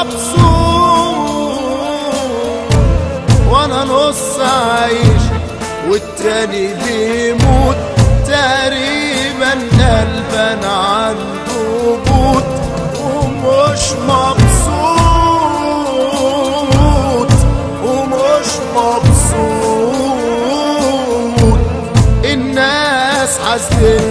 مبسوط وانا نص عايش والتاني بيموت تقريبا قلبا عنده بوت ومش مبسوط ومش مبسوط الناس حاسدين